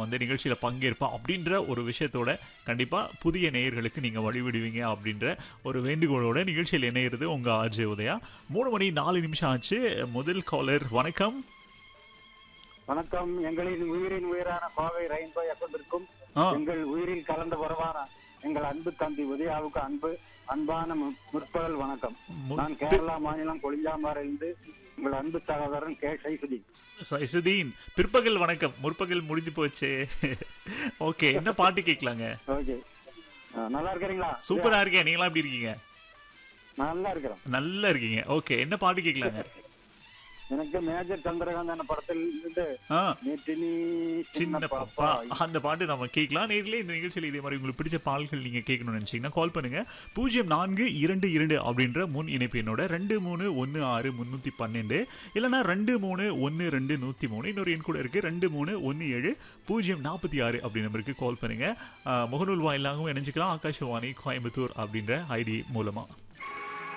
வந்து நிகழ்ச்சியில பங்கேற்பா அப்படின்ற ஒரு விஷயத்தோட கண்டிப்பா புதிய நேயர்களுக்கு நீங்க வழிவிடுவீங்க அப்படின்ற ஒரு வேண்டுகோளோட நிகழ்ச்சியில் இணையிறது உங்க ஆர்ஜே உதயா மூணு மணி நாலு நிமிஷம் ஆச்சு முதல் காலர் வணக்கம் வணக்கம் எங்களின் உயிரின் உயிரான கோவை ரயின்போய் கொண்டிருக்கும் ஆ. எங்கள் உயிரில் கலந்த உறவான எங்கள் அன்பு தம்பி உதயாவுக்கு அன்பு அன்பான மு- முற்பகல் வணக்கம் மு- நான் கேரளா மாநிலம் கொளிஞ்சாம்பாறையிலிருந்து உங்கள் அன்பு சகோதரன் கே சைசுதீன் சைசுதீன் பிற்பகல் வணக்கம் முற்பகல் முடிஞ்சு போச்சு ஓகே என்ன பாட்டு கேட்கலாங்க ஓகே ஆ, நல்லா இருக்கிறீங்களா சூப்பரா இருக்கேன் நீங்களா எப்படி இருக்கீங்க நல்லா இருக்கிறோம் நல்லா இருக்கீங்க ஓகே என்ன பாட்டு கேட்கலாங்க எனக்கு மேஜர் சந்திரகாந்தன் படத்தில் இருந்து ஆ நேற்று நீ சின்ன பாப்பா அந்த பாட்டு நம்ம கேட்கலாம் நேரிலே இந்த நிகழ்ச்சியில் இதே மாதிரி உங்களுக்கு பிடிச்ச பாடல்கள் நீங்க கேட்கணும்னு நினைச்சீங்கன்னா கால் பண்ணுங்க பூஜ்ஜியம் நான்கு இரண்டு இரண்டு அப்படின்ற முன் இணைப்பு என்னோட ரெண்டு மூணு ஒன்று ஆறு முந்நூற்றி பன்னெண்டு இல்லைனா ரெண்டு மூணு ஒன்று ரெண்டு நூற்றி மூணு இன்னொரு எண் கூட இருக்கு ரெண்டு மூணு ஒன்று ஏழு பூஜ்ஜியம் நாற்பத்தி ஆறு அப்படி நம்பருக்கு கால் பண்ணுங்க ஆ, முகநூல் வாயிலாகவும் இணைஞ்சிக்கலாம் ஆகாஷவாணி கோயம்புத்தூர் அப்படின்ற ஐடி மூலமா